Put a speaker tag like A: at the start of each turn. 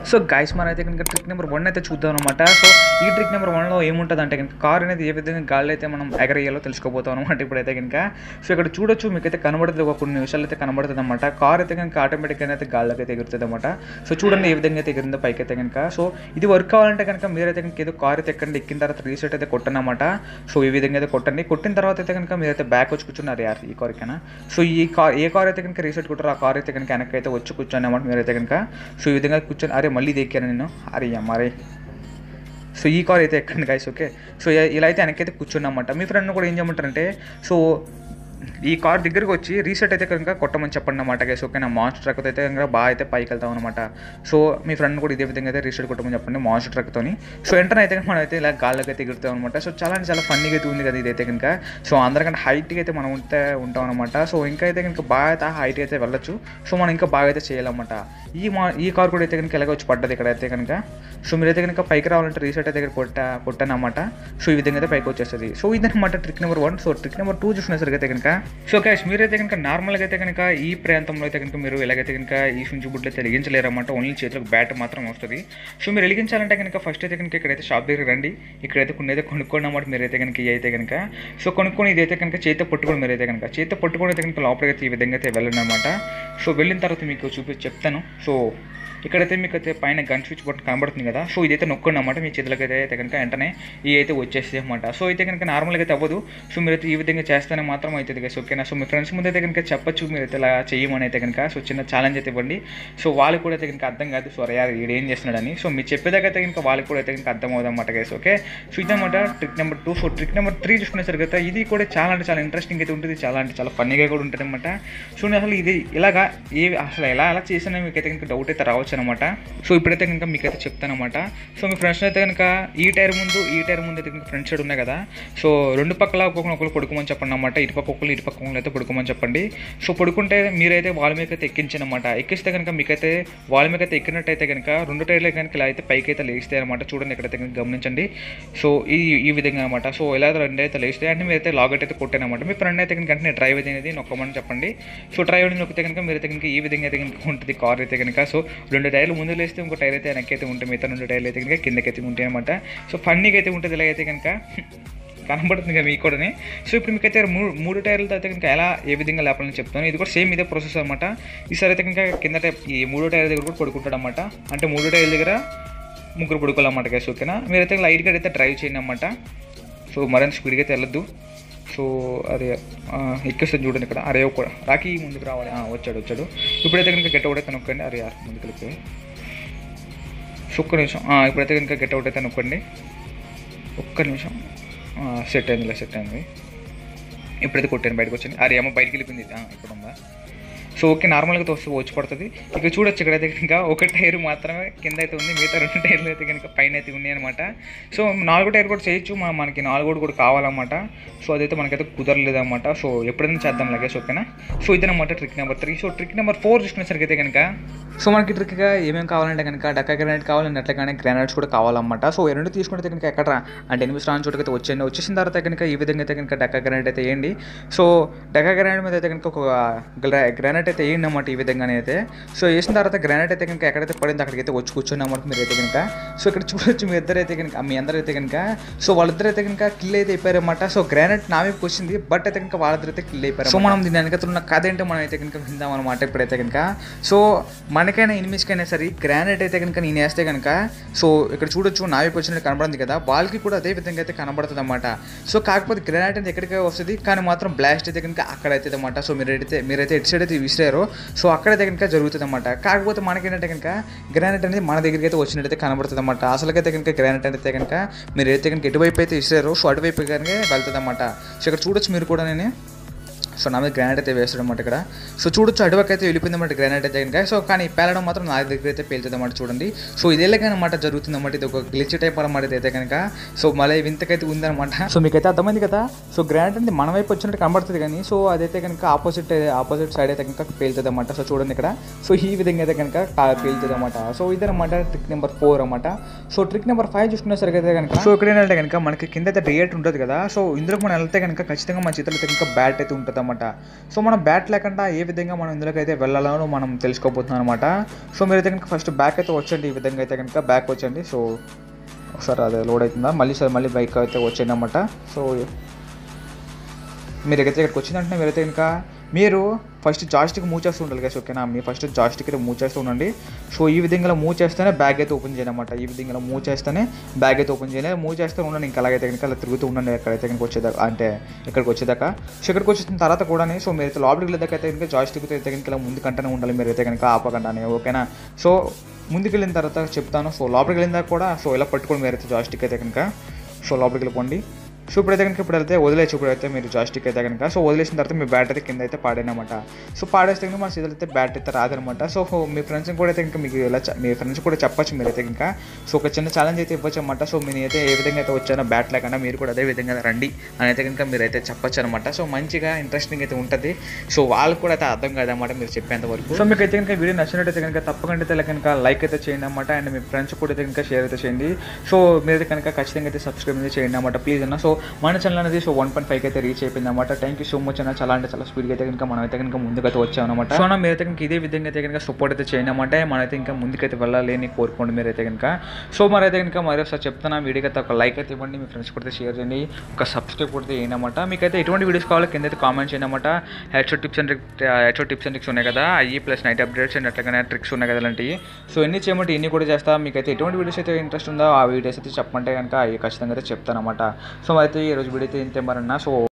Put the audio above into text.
A: so guys మన అయితే కనుక ట్రిక్ నెంబర్ వన్ అయితే చూద్దాం అనమాట సో ఈ ట్రిక్ నెంబర్ వన్లో ఏముంటుంది అంటే కనుక కార్ అనేది ఏ విధంగా గాల్లో అయితే మనం ఎగరేయాలో తెలుసుకోబోతాం అనమాట ఇప్పుడైతే కనుక సో ఇక్కడ చూడొచ్చు మీకైతే కనబడుతుంది ఒక కొన్ని నిమిషాలు అయితే కనబడుతుంది అనమాట కార్ అయితే కనుక ఆటోమేటిక్గా అయితే గాల్లోకి అయితే ఎగురుతుంది అనమాట సో చూడండి ఏ విధంగా అయితే ఎగిరిందో పైకి అయితే కనుక సో ఇది వర్క్ కావాలంటే కనుక మీరైతే కనుక ఏదో కార్ అయితే ఎక్కండి ఎక్కిన తర్వాత రీసెట్ అయితే కొట్టనమాట సో ఈ విధంగా అయితే కొట్టండి కొట్టిన తర్వాత అయితే కనుక మీరైతే బ్యాక్ వచ్చి కూర్చున్నారు యార్ ఈ కార్కైనా సో ఈ కార్ ఏ కార్ అయితే కనుక రీసెట్ కొట్టారో ఆ కార్ అయితే కనుక వెనక్కి అయితే వచ్చి కూర్చొని అన్నమాట మీరైతే కనుక సో ఈ విధంగా కూర్చొని అరే మళ్ళీ ఇది ఎక్కాను నేను అరే అమ్మారే సో ఈ కార్ అయితే ఎక్కండి గైస్ ఓకే సో ఇ- ఇలా అయితే వెనక్కి అయితే కూర్చున్నమాట మీ ఫ్రెండ్ కూడా ఏం చేయమంటారంటే సో ఈ కార్ దగ్గరికి వచ్చి రీసెట్ అయితే కనుక కొట్టమని చెప్పండి అన్నమాట గైస్ ఓకే నా మాన్స్టర్ ట్రక్ అయితే కనుక బాగా అయితే పైకి వెళ్తాం అనమాట సో మీ ఫ్రెండ్ కూడా ఇదే విధంగా అయితే రీసెట్ కొట్టమని చెప్పండి మాన్స్టర్ ట్రక్తోని సో వెంటనే అయితే మనం అయితే ఇలా గాల్లోకి అయితే ఎగురుతాం అనమాట సో చాలా అంటే చాలా ఫన్నీగా అయితే ఉంది కదా ఇదైతే కనుక సో అందరికంటే హైట్గా అయితే మనం ఉంటే ఉంటాం అనమాట సో ఇంకా అయితే కనుక బాగా అయితే హైట్ అయితే వెళ్ళొచ్చు సో మనం ఇంకా బాగా అయితే చేయాలన్నమాట ఈ మా ఈ కార్ కూడా అయితే కనుక ఎలాగ వచ్చి పడ్డది ఇక్కడ అయితే కనుక సో మీరైతే కనుక పైకి రావాలంటే రీసెట్ అయితే ఇక్కడ కొట్ట కొట్టానమాట సో ఈ విధంగా అయితే పైకి వచ్చేస్తుంది సో ఇదన్నమాట trick number one so trick number two చూసినసరికి అయితే కనుక సో గైస్ మీరైతే కనుక నార్మల్గా అయితే కనుక ఈ ప్రాంతంలో అయితే కనుక మీరు ఎలాగైతే కనుక ఈ సుంచు బుడ్లు అయితే వెలిగించలేరు అన్నమాట ఓన్లీ చేతిలోకి బ్యాట్ మాత్రం వస్తుంది సో మీరు వెలిగించాలంటే కనుక ఫస్ట్ అయితే కనుక ఇక్కడైతే షాప్ దగ్గర రండి ఇక్కడైతే కొన్ని అయితే కొనుక్కోండి అన్నమాట మీరైతే కనుక ఇవి అయితే కనుక సో కొనుక్కొని ఇదైతే కనుక చేతితో పట్టుకొని మీరైతే కనుక చేతితో పట్టుకొని అయితే కనుక లోపలికి అయితే ఈ విధంగా అయితే వెళ్ళండి అనమాట సో వెళ్ళిన తర్వాత మీకు చూపించి చెప్తాను సో ఇక్కడైతే మీకు అయితే పైన గన్ స్విచ్ బటన్ కనబడుతుంది కదా సో ఇదైతే నొక్కండి అనమాట మీ చేతులకి అయితే అయితే కనుక వెంటనే ఈ అయితే వచ్చేస్తాయి అనమాట సో అయితే కనుక నార్మల్గా అయితే అవ్వదు సో మీరైతే ఈ విధంగా చేస్తేనే మాత్రం అవుతుంది కదా ఓకేనా సో మీ ఫ్రెండ్స్ ముందు అయితే కనుక చెప్పచ్చు మీరు అయితే ఇలా చేయమని అయితే కనుక సో చిన్న ఛాలెంజ్ అయితే ఇవ్వండి సో వాళ్ళు కూడా అయితే కనుక అర్థం కాదు సో అరే వీడు ఏం చేస్తున్నాడని సో మీరు చెప్పేదాకా అయితే కనుక వాళ్ళకి కూడా అయితే కనుక అర్థం అవుతుంది అనమాట గైస్ ఓకే సో ఇదన్నమాట trick number two so trick number three చూసుకునేసరికి అయితే ఇది కూడా చాలా అంటే చాలా ఇంట్రెస్టింగ్ అయితే ఉంటుంది చాలా అంటే చాలా ఫన్నీగా కూడా ఉంటుంది అనమాట సో నేను అసలు ఇది ఇలాగా ఏ అసలు ఎలా ఎలా చేసినా మీకు అయితే కనుక డౌట్ అయితే రావచ్చు అనమాట సో ఇప్పుడైతే కనుక మీకు అయితే చెప్తానమాట సో మీ ఫ్రెండ్స్ అయితే కనుక ఈ టైర్ ముందు ఈ టైర్ ముందు అయితే కనుక ఫ్రంట్ సైడ్ ఉన్నాయి కదా సో రెండు పక్కల ఒక్కొక్కరు ఒకరు పడుకోమని చెప్పండి అనమాట ఇటు పక్క ఒకరు ఇటు పక్క ఒకరు అయితే పడుకోమని చెప్పండి సో పడుకుంటే మీరైతే వాళ్ళ మీద అయితే ఎక్కించనమాట ఎక్కిస్తే కనుక మీకైతే వాళ్ళ మీద అయితే ఎక్కినట్టయితే కనుక రెండు టైర్లు కనుక ఇలా అయితే పైకి అయితే లేస్తాయి అనమాట చూడండి ఇక్కడైతే కనుక గమనించండి సో ఈ ఈ విధంగా అనమాట సో ఇలా రెండు అయితే లేస్తాయి అంటే మీరైతే లాగౌట్ అయితే కొట్టానమాట మీ ఫ్రెండ్ అయితే కనుక వెంటనే డ్రైవ్ అనేది నొక్కమని చెప్పండి సో డ్రైవ్ అనేది నొక్కితే కనుక మీరైతే కనుక ఈ విధంగా అయితే కనుక ఉంటుంది కార్ అయితే కనుక సో రెండు టైర్లు ముందు లేస్తే ఇంకో టైర్ అయితే వెనక్కి అయితే ఉంటుంది మిగతా రెండు టైర్లు అయితే కనుక కిందకి అయితే ఉంటాయి అనమాట సో ఫన్నీగా అయితే ఉంటుంది ఇలా అయితే కనుక కనబడుతుంది కదా మీకు కూడా సో ఇప్పుడు మీకైతే మూడు మూడు టైర్లతో అయితే కనుక ఎలా ఏ విధంగా లేపాలని చెప్తాను ఇది కూడా సేమ్ ఇదే ప్రాసెస్ అనమాట ఈసారి అయితే కనుక కింద టైప్ ఈ మూడో టైర్ దగ్గర కూడా పడుకుంటాడు అనమాట అంటే మూడో టైర్ దగ్గర ముగ్గురు పడుకోవాలన్నమాట గైస్ ఓకేనా మీరైతే లైట్గా అయితే డ్రైవ్ చేయండి అనమాట సో మరింత స్పీడ్గా అయితే వెళ్ళొద్దు సో అదే ఆ, ఎక్కేస్తుంది చూడండి ఇక్కడ అరే ఒక రాకి ముందుకు రావాలి ఆ, వచ్చాడు వచ్చాడు ఇప్పుడైతే కనుక గెట్ అవుట్ అయితే నొక్కండి అరే యార్ ముందుకు వెళ్ళిపోయి సో ఒక్క నిమిషం ఆ, ఇప్పుడైతే కనుక గెట్ అవుట్ అయితే నొక్కండి ఒక్క నిమిషం సెట్ అయిందిలే సెట్ అయింది ఇప్పుడైతే కొట్టాను బయటకు వచ్చింది అరే అమ్మ బయటికి వెళ్ళిపోయింది ఆ, ఇప్పుడు ఉందా సో ఓకే నార్మల్గా తోస్తే వచ్చి పడుతుంది ఇక చూడొచ్చు ఇక్కడైతే కనుక ఒక టైర్ మాత్రమే కింద అయితే ఉంది మిగతా రెండు టైర్లు అయితే కనుక పైన అయితే ఉన్నాయి అనమాట సో నాలుగో టైర్ కూడా చేయొచ్చు మా మనకి నాలుగో కూడా కావాలన్నమాట సో అదైతే మనకైతే కుదరలేదు అనమాట సో ఎప్పుడైనా చేద్దాం లగేజ్ ఓకేనా సో ఇదనమాట trick number three so trick number four చూసుకునేసరికి అయితే కనుక సో మనకి ట్రిక్గా ఏమేమి కావాలంటే కనుక డక్కా గ్రానైట్ కావాలంటే అట్లగానే గ్రానైట్స్ కూడా కావాలన్నమాట సో ఈ రెండు తీసుకుంటే కనుక ఎక్కడ అంటే ఎనిమిది రాని చోటుకి అయితే వచ్చేయండి వచ్చేసిన తర్వాత కనుక ఈ విధంగా అయితే కనుక డక్కా గ్రానైట్ అయితే వేయండి సో డక్కా గ్రానైట్ మీద అయితే కనుక ఒక గ్రా- గ్రానైట్ అయితే వేయండి అన్నమాట ఈ విధంగానే అయితే సో వేసిన తర్వాత గ్రానైట్ అయితే కనుక ఎక్కడైతే పడింది అక్కడికి అయితే వచ్చి కూర్చొని అన్నమాట మీరు అయితే కనుక సో ఇక్కడ చూడొచ్చు మీ ఇద్దరు అయితే కనుక మీ అందరూ అయితే కనుక సో వాళ్ళిద్దరు అయితే కనుక కిల్ అయితే అయిపోయారన్నమాట సో గ్రానైట్ నా వైపు వచ్చింది బట్ అయితే కనుక వాళ్ళిద్దరు అయితే కిల్ అయిపోయారు సో మనం దీని వెనక ఉన్న కథ ఏంటో మనం అయితే కనుక విందాం అనమాట ఇప్పుడైతే కనుక సో మనకైనా ఎనిమిస్కైనా సరే గ్రానైట్ అయితే కనుక నేను వేస్తే కనుక సో ఇక్కడ చూడొచ్చు నా వైపు వచ్చినట్టు కనబడింది కదా వాళ్ళకి కూడా అదే విధంగా అయితే కనబడుతుంది అనమాట సో కాకపోతే గ్రానైట్ అయితే ఎక్కడికి వస్తుంది కానీ మాత్రం బ్లాస్ట్ అయితే కనుక అక్కడ అవుతుంది అనమాట సో మీరు అయితే మీరైతే ఎటు సైడ్ అయితే విసిరారో సో అక్కడైతే కనుక జరుగుతుంది అనమాట కాకపోతే మనకేంటంటే కనుక గ్రానైట్ అనేది మన దగ్గరికి అయితే వచ్చినట్టయితే కనబడుతుంది అనమాట అసలుకైతే కనుక గ్రానైట్ అయితే కనుక మీరు అయితే కనుక ఎటువైపు అయితే విసిరారో సో అటువైపు కనుక వెళ్తుంది అనమాట సో ఇక్కడ చూడొచ్చు మీరు కూడా నేను సో నా మీద గ్రానైట్ అయితే వేస్తాడు అనమాట ఇక్కడ సో చూడొచ్చు అటువైపు అయితే వెళ్ళిపోయింది అన్నమాట గ్రానైట్ అయితే కనుక సో కానీ పేలడం మాత్రం నా దగ్గర అయితే పేలుతుంది అన్నమాట చూడండి సో ఇదేలాగా అనమాట జరుగుతుంది అన్నమాట ఇది ఒక గ్లిచ్ టైప్ అనమాట ఇది అయితే కనుక సో మళ్ళీ వింతకైతే ఉందన్నమాట సో మీకైతే అర్థమైంది కదా సో గ్రానైట్ అనేది మన వైపు వచ్చినట్టు కనబడుతుంది కానీ సో అదైతే కనుక ఆపోజిట్ ఆపోజిట్ సైడ్ అయితే కనుక పేలుతుంది అనమాట సో చూడండి ఇక్కడ సో ఈ విధంగా అయితే కనుక కా- పేలుతుంది అనమాట సో ఇదనమాట ట్రిక్ నెంబర్ ఫోర్ అనమాట సో ట్రిక్ నెంబర్ ఫైవ్ చూసుకునేసరికి అయితే కనుక సో ఇక్కడ ఏంటంటే కనుక మనకి కింద అయితే రియేట్ ఉంటుంది కదా సో ఇందులోకి మనం వెళ్తే కనుక ఖచ్చితంగా మన చేతిలో అయితే కనుక బ్యాట్ అయితే ఉంటుంది అనమాట సో మనం బ్యాట్ లేకుండా ఏ విధంగా మనం ఇందులోకి అయితే వెళ్ళాలో మనం తెలుసుకోబోతున్నాం అనమాట సో మీరైతే కనుక ఫస్ట్ బ్యాక్ అయితే వచ్చండి ఈ విధంగా అయితే కనుక బ్యాక్ వచ్చండి సో ఒకసారి అదే లోడ్ అవుతుందా మళ్ళీ సార్ మళ్ళీ బైక్ అయితే వచ్చేయండి అనమాట సో మీరు ఎక్కడైతే ఇక్కడికి వచ్చిందంటే మీరైతే ఇంకా మీరు ఫస్ట్ జాస్టిక్ మూవ్ చేస్తూ ఉండాలి కదా ఓకేనా మీరు ఫస్ట్ జాస్టిక్ అయితే మూవ్ చేస్తూ ఉండండి సో ఈ విధంగా మూవ్ చేస్తేనే బ్యాగ్ అయితే ఓపెన్ చేయాలి అనమాట ఈ విధంగా మూవ్ చేస్తేనే బ్యాగ్ అయితే ఓపెన్ చేయాలి మూవ్ చేస్తూ ఉండండి ఇంకా అలాగైతే కనుక అలా తిరుగుతూ ఉండండి ఎక్కడైతే కనుక వచ్చేదాకా అంటే ఇక్కడికి వచ్చేదాకా సో ఇక్కడికి వచ్చిన తర్వాత కూడా సో మీరు అయితే లోపలికి వెళ్ళేదాకా అయితే కనుక జాస్టిక్ అయితే కనుక ఇలా ముందు కంటనే ఉండాలి మీరు అయితే కనుక ఆపకుండానే ఓకేనా సో ముందుకు వెళ్ళిన తర్వాత చెప్తాను సో లోపలికి వెళ్ళిన తర్వాత కూడా సో ఇలా పట్టుకోండి మీరు అయితే జాస్టిక్ అయితే కనుక సో లోపలికి వెళ్ళిపోండి సో ఇప్పుడైతే కనుక ఇప్పుడు వెళ్తే వదిలేసి ఇప్పుడైతే మీరు జాస్టిక్ అయితే కనుక సో వదిలేసిన తర్వాత మీ బ్యాట్ అయితే కింద అయితే పాడేనమాట సో పాడేస్తే కనుక మన చేతులు అయితే బ్యాట్ అయితే రాదనమాట సో మీ ఫ్రెండ్స్ కూడా అయితే ఇంకా మీకు ఎలా చె- మీ ఫ్రెండ్స్ కూడా చెప్పచ్చు మీరైతే ఇంకా సో ఒక చిన్న ఛాలెంజ్ అయితే ఇవ్వచ్చు అనమాట సో మీరు అయితే ఏ విధంగా అయితే వచ్చానో బ్యాట్ లేకుండా మీరు కూడా అదే విధంగా రండి అని అయితే కనుక మీరు అయితే చెప్పచ్చు అనమాట సో మంచిగా ఇంట్రెస్టింగ్ అయితే ఉంటుంది సో వాళ్ళకి కూడా అయితే అర్థం కాదన్నమాట మీరు చెప్పేంత వరకు సో మీకు అయితే కనుక వీడియో నచ్చినట్టయితే కనుక తప్పకుండా అయితే కనుక లైక్ అయితే చేయండి అనమాట అండ్ మీ ఫ్రెండ్స్ కూడా అయితే కనుక షేర్ అయితే చేయండి సో మీరైతే కనుక ఖచ్చితంగా అయితే సబ్స్క్రైబ్ అయితే చేయండి అనమాట ప్లీజ్ అన్న సో మన ఛానల్ అనేది సో వన్ పాయింట్ ఫైవ్ అయితే రీచ్ అయిపోయింది అనమాట థ్యాంక్ యూ సో మచ్ అన్న చాలా అంటే చాలా స్పీడ్గా అయితే కనుక మనం అయితే కనుక ముందుకైతే వచ్చాం అనమాట సో అన్న మీరైతే కనుక ఇదే విధంగా అయితే కనుక సపోర్ట్ అయితే చేయండి అనమాట మనమైతే ఇంకా ముందుకైతే వెళ్ళాలి అని కోరుకోండి మీరైతే కనుక సో మరైతే కనుక మరోసారి చెప్తున్నా వీడియోకి అయితే ఒక లైక్ అయితే ఇవ్వండి మీ ఫ్రెండ్స్ కూడా షేర్ చేయండి ఒక సబ్స్క్రైబ్ కూడా చేయండి అనమాట మీకైతే ఎటువంటి వీడియోస్ కావాలో కింద అయితే కామెంట్ చేయండి అనమాట headshot tips and headshot tips and tricks ఉన్నాయి కదా అయ్యి ప్లస్ నైట్ అప్డేట్స్ అండ్ అట్లాగే ట్రిక్స్ ఉన్నాయి కదా అలాంటివి సో ఎన్ని చేయమంటే ఇన్ని కూడా చేస్తా మీకైతే ఎటువంటి వీడియోస్ అయితే ఇంట్రెస్ట్ ఉందో ఆ వీడియోస్ అయితే చెప్పమంటే కనుక అవి ఖచ్చితంగా అయితే చెప్తాను అనమాట సో అయితే ఈ రోజు వీడియో అయితే ఇంతే మరన్నా సో